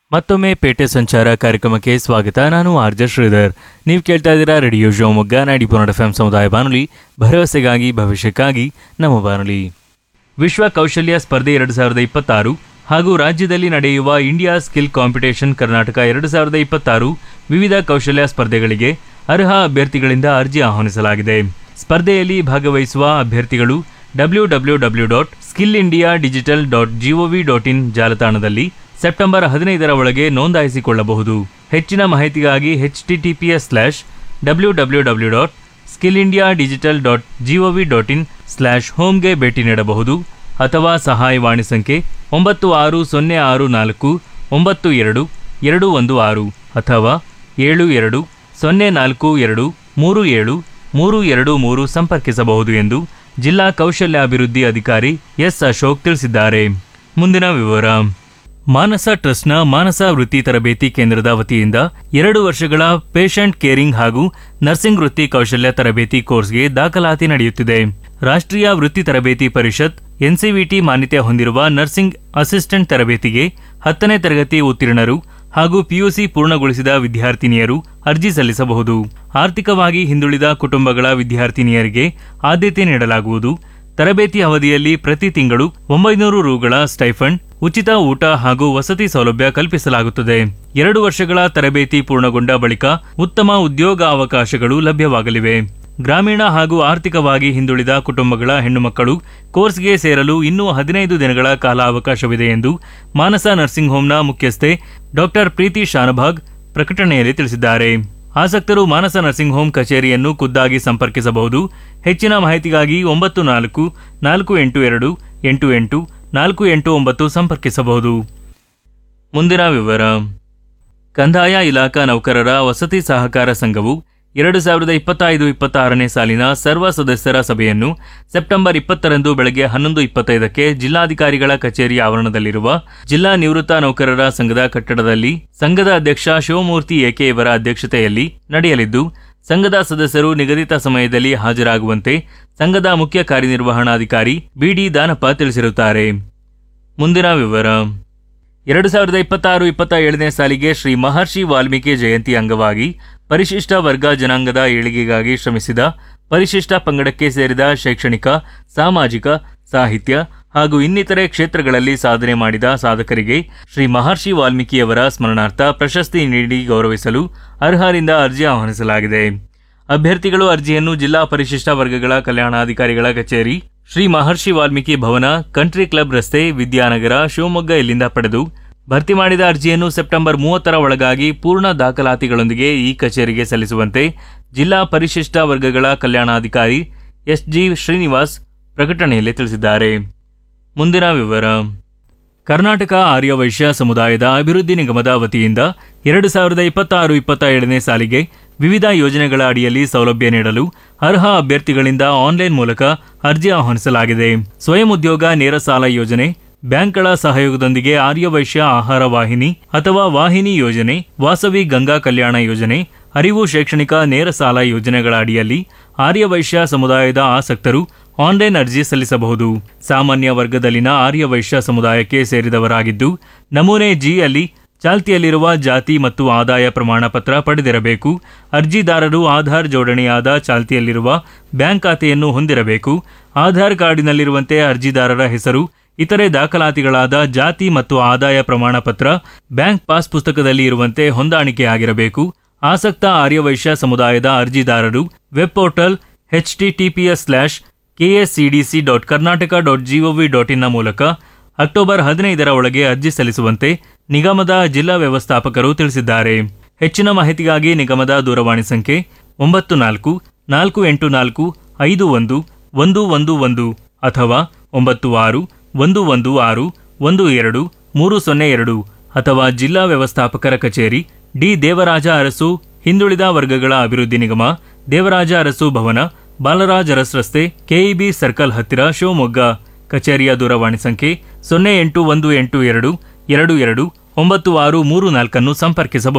ಮತ್ತೊಮ್ಮೆ ಪೇಟೆ ಸಂಚಾರ ಕಾರ್ಯಕ್ರಮಕ್ಕೆ ಸ್ವಾಗತ ನಾನು ಆರ್ಜ ಶ್ರೀಧರ್ ನೀವು ಕೇಳ್ತಾ ಇದ್ದೀರಾ ರೇಡಿಯೋ ಶಿವಮೊಗ್ಗ ನಾಡಿ ಪುನಡ ಎಫ್ ಸಮುದಾಯ ಬಾನುಲಿ ಭರವಸೆಗಾಗಿ ಭವಿಷ್ಯಕ್ಕಾಗಿ ನಮ್ಮ ಬಾನುಲಿ ವಿಶ್ವ ಕೌಶಲ್ಯ ಸ್ಪರ್ಧೆ ಎರಡು ಸಾವಿರದ ಇಪ್ಪತ್ತಾರು ಹಾಗೂ ರಾಜ್ಯದಲ್ಲಿ ನಡೆಯುವ ಇಂಡಿಯಾ ಸ್ಕಿಲ್ ಕಾಂಪಿಟೇಷನ್ ಕರ್ನಾಟಕ ಎರಡು ಸಾವಿರದ ಇಪ್ಪತ್ತಾರು ವಿವಿಧ ಕೌಶಲ್ಯ ಸ್ಪರ್ಧೆಗಳಿಗೆ ಅರ್ಹ ಅಭ್ಯರ್ಥಿಗಳಿಂದ ಅರ್ಜಿ ಆಹ್ವಾನಿಸಲಾಗಿದೆ ಸ್ಪರ್ಧೆಯಲ್ಲಿ ಭಾಗವಹಿಸುವ ಅಭ್ಯರ್ಥಿಗಳು W W W dot skill India digital dot GOV dot in ಜಾಲತಾಣದಲ್ಲಿ ಸೆಪ್ಟೆಂಬರ್ ಹದಿನೈದರ ಒಳಗೆ ನೋಂದಾಯಿಸಿಕೊಳ್ಳಬಹುದು ಹೆಚ್ಚಿನ ಮಾಹಿತಿಗಾಗಿ H T T P S slash W W W dot skill India digital dot GOV dot in slash ಹೋಮ್ಗೆ ಭೇಟಿ ನೀಡಬಹುದು ಅಥವಾ ಸಹಾಯವಾಣಿ ಸಂಖ್ಯೆ ಒಂಬತ್ತು ಆರು ಸೊನ್ನೆ ಆರು ನಾಲ್ಕು ಒಂಬತ್ತು ಎರಡು ಎರಡು ಒಂದು ಆರು ಅಥವಾ ಏಳು ಎರಡು ಸೊನ್ನೆ ನಾಲ್ಕು ಎರಡು ಮೂರು ಏಳು ಮೂರು ಎರಡು ಮೂರು ಸಂಪರ್ಕಿಸಬಹುದು ಎಂದು ಜಿಲ್ಲಾ ಕೌಶಲ್ಯಾಭಿವೃದ್ಧಿ ಅಧಿಕಾರಿ ಎಸ್ ಅಶೋಕ್ ತಿಳಿಸಿದ್ದಾರೆ ಮುಂದಿನ ವಿವರ ಮಾನಸ ಟ್ರಸ್ಟ್ನ ಮಾನಸ ವೃತ್ತಿ ತರಬೇತಿ ಕೇಂದ್ರದ ವತಿಯಿಂದ ಎರಡು ವರ್ಷಗಳ ಪೇಷಂಟ್ ಕೇರಿಂಗ್ ಹಾಗೂ ನರ್ಸಿಂಗ್ ವೃತ್ತಿ ಕೌಶಲ್ಯ ತರಬೇತಿ ಕೋರ್ಸ್ಗೆ ದಾಖಲಾತಿ ನಡೆಯುತ್ತಿದೆ ರಾಷ್ಟ್ರೀಯ ವೃತ್ತಿ ತರಬೇತಿ ಪರಿಷತ್ ಎನ್ಸಿವಿಟಿ ಮಾನ್ಯತೆ ಹೊಂದಿರುವ ನರ್ಸಿಂಗ್ ಅಸಿಸ್ಟೆಂಟ್ ತರಬೇತಿಗೆ ಹತ್ತನೇ ತರಗತಿ ಉತ್ತೀರ್ಣರು ಹಾಗೂ ಪಿಯುಸಿ ಪೂರ್ಣಗೊಳಿಸಿದ ವಿದ್ಯಾರ್ಥಿನಿಯರು ಅರ್ಜಿ ಸಲ್ಲಿಸಬಹುದು ಆರ್ಥಿಕವಾಗಿ ಹಿಂದುಳಿದ ಕುಟುಂಬಗಳ ವಿದ್ಯಾರ್ಥಿನಿಯರಿಗೆ ಆದ್ಯತೆ ನೀಡಲಾಗುವುದು ತರಬೇತಿ ಅವಧಿಯಲ್ಲಿ ಪ್ರತಿ ತಿಂಗಳು ಒಂಬೈನೂರು ರುಗಳ ಸ್ಟೈಫಂಡ್ ಉಚಿತ ಊಟ ಹಾಗೂ ವಸತಿ ಸೌಲಭ್ಯ ಕಲ್ಪಿಸಲಾಗುತ್ತದೆ ಎರಡು ವರ್ಷಗಳ ತರಬೇತಿ ಪೂರ್ಣಗೊಂಡ ಬಳಿಕ ಉತ್ತಮ ಉದ್ಯೋಗ ಅವಕಾಶಗಳು ಲಭ್ಯವಾಗಲಿವೆ ಗ್ರಾಮೀಣ ಹಾಗೂ ಆರ್ಥಿಕವಾಗಿ ಹಿಂದುಳಿದ ಕುಟುಂಬಗಳ ಹೆಣ್ಣುಮಕ್ಕಳು ಕೋರ್ಸ್ಗೆ ಸೇರಲು ಇನ್ನೂ ಹದಿನೈದು ದಿನಗಳ ಕಾಲಾವಕಾಶವಿದೆ ಎಂದು ಮಾನಸ ನರ್ಸಿಂಗ್ ಹೋಂನ ಮುಖ್ಯಸ್ಥೆ ಡಾಕ್ಟರ್ ಪ್ರೀತಿ ಶಾನಭಾಗ್ ಪ್ರಕಟಣೆಯಲ್ಲಿ ತಿಳಿಸಿದ್ದಾರೆ ಆಸಕ್ತರು ಮಾನಸ ನರ್ಸಿಂಗ್ ಹೋಂ ಕಚೇರಿಯನ್ನು ಖುದ್ದಾಗಿ ಸಂಪರ್ಕಿಸಬಹುದು ಹೆಚ್ಚಿನ ಮಾಹಿತಿಗಾಗಿ ಒಂಬತ್ತು ನಾಲ್ಕು ನಾಲ್ಕು ಎಂಟು ಎರಡು ಎಂಟು ಎಂಟು ನಾಲ್ಕು ಎಂಟು ಒಂಬತ್ತು ಸಂಪರ್ಕಿಸಬಹುದು ಮುಂದಿನ ವಿವರ ಕಂದಾಯ ಇಲಾಖಾ ನೌಕರರ ವಸತಿ ಸಹಕಾರ ಸಂಘವು ಎರಡು ಸಾವಿರದ ಇಪ್ಪತ್ತೈದು ಇಪ್ಪತ್ತಾರನೇ ಸಾಲಿನ ಸರ್ವ ಸದಸ್ಯರ ಸಭೆಯನ್ನು ಸೆಪ್ಟೆಂಬರ್ ಇಪ್ಪತ್ತರಂದು ಬೆಳಗ್ಗೆ ಹನ್ನೊಂದು ಇಪ್ಪತ್ತೈದಕ್ಕೆ ಜಿಲ್ಲಾಧಿಕಾರಿಗಳ ಕಚೇರಿ ಆವರಣದಲ್ಲಿರುವ ಜಿಲ್ಲಾ ನಿವೃತ್ತ ನೌಕರರ ಸಂಘದ ಕಟ್ಟಡದಲ್ಲಿ ಸಂಘದ ಅಧ್ಯಕ್ಷ ಶಿವಮೂರ್ತಿ ಏಕೆ ಇವರ ಅಧ್ಯಕ್ಷತೆಯಲ್ಲಿ ನಡೆಯಲಿದ್ದು ಸಂಘದ ಸದಸ್ಯರು ನಿಗದಿತ ಸಮಯದಲ್ಲಿ ಹಾಜರಾಗುವಂತೆ ಸಂಘದ ಮುಖ್ಯ ಕಾರ್ಯನಿರ್ವಹಣಾಧಿಕಾರಿ ಬಿಡಿ ದಾನಪ್ಪ ತಿಳಿಸಿರುತ್ತಾರೆ ಮುಂದಿನ ವಿವರ ಎರಡು ಸಾವಿರದ ಇಪ್ಪತ್ತಾರು ಇಪ್ಪತ್ತ ಏಳನೇ ಸಾಲಿಗೆ ಶ್ರೀ ಮಹರ್ಷಿ ವಾಲ್ಮೀಕಿ ಜಯಂತಿ ಅಂಗವಾಗಿ ಪರಿಶಿಷ್ಟ ವರ್ಗ ಜನಾಂಗದ ಏಳಿಗೆಗಾಗಿ ಶ್ರಮಿಸಿದ ಪರಿಶಿಷ್ಟ ಪಂಗಡಕ್ಕೆ ಸೇರಿದ ಶೈಕ್ಷಣಿಕ ಸಾಮಾಜಿಕ ಸಾಹಿತ್ಯ ಹಾಗೂ ಇನ್ನಿತರೆ ಕ್ಷೇತ್ರಗಳಲ್ಲಿ ಸಾಧನೆ ಮಾಡಿದ ಸಾಧಕರಿಗೆ ಶ್ರೀ ಮಹರ್ಷಿ ವಾಲ್ಮೀಕಿಯವರ ಸ್ಮರಣಾರ್ಥ ಪ್ರಶಸ್ತಿ ನೀಡಿ ಗೌರವಿಸಲು ಅರ್ಹರಿಂದ ಅರ್ಜಿ ಆಹ್ವಾನಿಸಲಾಗಿದೆ ಅಭ್ಯರ್ಥಿಗಳು ಅರ್ಜಿಯನ್ನು ಜಿಲ್ಲಾ ಪರಿಶಿಷ್ಟ ವರ್ಗಗಳ ಕಲ್ಯಾಣಾಧಿಕಾರಿಗಳ ಕಚೇರಿ ಶ್ರೀ ಮಹರ್ಷಿ ವಾಲ್ಮೀಕಿ ಭವನ ಕಂಟ್ರಿ ಕ್ಲಬ್ ರಸ್ತೆ ವಿದ್ಯಾನಗರ ಶಿವಮೊಗ್ಗ ಇಲ್ಲಿಂದ ಪಡೆದು ಭರ್ತಿ ಮಾಡಿದ ಅರ್ಜಿಯನ್ನು ಸೆಪ್ಟೆಂಬರ್ ಮೂವತ್ತರ ಒಳಗಾಗಿ ಪೂರ್ಣ ದಾಖಲಾತಿಗಳೊಂದಿಗೆ ಈ ಕಚೇರಿಗೆ ಸಲ್ಲಿಸುವಂತೆ ಜಿಲ್ಲಾ ಪರಿಶಿಷ್ಟ ವರ್ಗಗಳ ಕಲ್ಯಾಣಾಧಿಕಾರಿ ಎಸ್ಜಿ ಶ್ರೀನಿವಾಸ್ ಪ್ರಕಟಣೆಯಲ್ಲಿ ತಿಳಿಸಿದ್ದಾರೆ ಮುಂದಿನ ವಿವರ ಕರ್ನಾಟಕ ಆರ್ಯವೈಶ್ಯ ಸಮುದಾಯದ ಅಭಿವೃದ್ಧಿ ನಿಗಮದ ವತಿಯಿಂದ ಎರಡು ಸಾವಿರದ ಇಪ್ಪತ್ತಾರು ಇಪ್ಪತ್ತ ಏಳನೇ ಸಾಲಿಗೆ ವಿವಿಧ ಯೋಜನೆಗಳ ಅಡಿಯಲ್ಲಿ ಸೌಲಭ್ಯ ನೀಡಲು ಅರ್ಹ ಅಭ್ಯರ್ಥಿಗಳಿಂದ ಆನ್ಲೈನ್ ಮೂಲಕ ಅರ್ಜಿ ಆಹ್ವಾನಿಸಲಾಗಿದೆ ಸ್ವಯಂ ಉದ್ಯೋಗ ನೇರ ಸಾಲ ಯೋಜನೆ ಬ್ಯಾಂಕ್ಗಳ ಸಹಯೋಗದೊಂದಿಗೆ ಆರ್ಯವೈಶ್ಯ ಆಹಾರ ವಾಹಿನಿ ಅಥವಾ ವಾಹಿನಿ ಯೋಜನೆ ವಾಸವಿ ಗಂಗಾ ಕಲ್ಯಾಣ ಯೋಜನೆ ಅರಿವು ಶೈಕ್ಷಣಿಕ ನೇರ ಸಾಲ ಯೋಜನೆಗಳ ಅಡಿಯಲ್ಲಿ ಆರ್ಯವೈಶ್ಯ ಸಮುದಾಯದ ಆಸಕ್ತರು ಆನ್ಲೈನ್ ಅರ್ಜಿ ಸಲ್ಲಿಸಬಹುದು ಸಾಮಾನ್ಯ ವರ್ಗದಲ್ಲಿನ ಆರ್ಯವೈಶ್ಯ ಸಮುದಾಯಕ್ಕೆ ಸೇರಿದವರಾಗಿದ್ದು ನಮೂನೆ ಜಿ ಅಲ್ಲಿ ಚಾಲ್ತಿಯಲ್ಲಿರುವ ಜಾತಿ ಮತ್ತು ಆದಾಯ ಪ್ರಮಾಣ ಪತ್ರ ಪಡೆದಿರಬೇಕು ಅರ್ಜಿದಾರರು ಆಧಾರ್ ಜೋಡಣೆಯಾದ ಚಾಲ್ತಿಯಲ್ಲಿರುವ ಬ್ಯಾಂಕ್ ಖಾತೆಯನ್ನು ಹೊಂದಿರಬೇಕು ಆಧಾರ್ ಕಾರ್ಡಿನಲ್ಲಿರುವಂತೆ ಅರ್ಜಿದಾರರ ಹೆಸರು ಇತರೆ ದಾಖಲಾತಿಗಳಾದ ಜಾತಿ ಮತ್ತು ಆದಾಯ ಪ್ರಮಾಣ ಪತ್ರ ಬ್ಯಾಂಕ್ ಪಾಸ್ ಪುಸ್ತಕದಲ್ಲಿ ಇರುವಂತೆ ಹೊಂದಾಣಿಕೆಯಾಗಿರಬೇಕು ಆಸಕ್ತ ಆರ್ಯವೈಶ್ಯ ಸಮುದಾಯದ ಅರ್ಜಿದಾರರು web portal H TTPS slash KSCDC dot Karnataka dot GOV dot ಇನ್ನ ಮೂಲಕ ಅಕ್ಟೋಬರ್ ಹದಿನೈದರ ಒಳಗೆ ಅರ್ಜಿ ಸಲ್ಲಿಸುವಂತೆ ನಿಗಮದ ಜಿಲ್ಲಾ ವ್ಯವಸ್ಥಾಪಕರು ತಿಳಿಸಿದ್ದಾರೆ ಹೆಚ್ಚಿನ ಮಾಹಿತಿಗಾಗಿ ನಿಗಮದ ದೂರವಾಣಿ ಸಂಖ್ಯೆ ಒಂಬತ್ತು ನಾಲ್ಕು ನಾಲ್ಕು ಎಂಟು ನಾಲ್ಕು ಐದು ಒಂದು ಒಂದು ಒಂದು ಒಂದು ಅಥವಾ ಒಂಬತ್ತು ಆರು ಒಂದು ಒಂದು ಆರು ಒಂದು ಎರಡು ಮೂರು ಸೊನ್ನೆ ಎರಡು ಅಥವಾ ಜಿಲ್ಲಾ ವ್ಯವಸ್ಥಾಪಕರ ಕಚೇರಿ ಡಿ ದೇವರಾಜ ಅರಸು ಹಿಂದುಳಿದ ವರ್ಗಗಳ ಅಭಿವೃದ್ಧಿ ನಿಗಮ ದೇವರಾಜ ಅರಸು ಭವನ ಬಾಲರಾಜ್ ಅರಸ್ ರಸ್ತೆ ಕೆಇಬಿ ಸರ್ಕಲ್ ಹತ್ತಿರ ಶಿವಮೊಗ್ಗ ಕಚೇರಿಯ ದೂರವಾಣಿ ಸಂಖ್ಯೆ ಸೊನ್ನೆ ಎಂಟು ಒಂದು ಎಂಟು ಎರಡು ಎರಡು ಎರಡು ಒಂಬತ್ತು ಆರು ಮೂರು ನಾಲ್ಕನ್ನು ಸಂಪರ್ಕಿಸಬಹುದು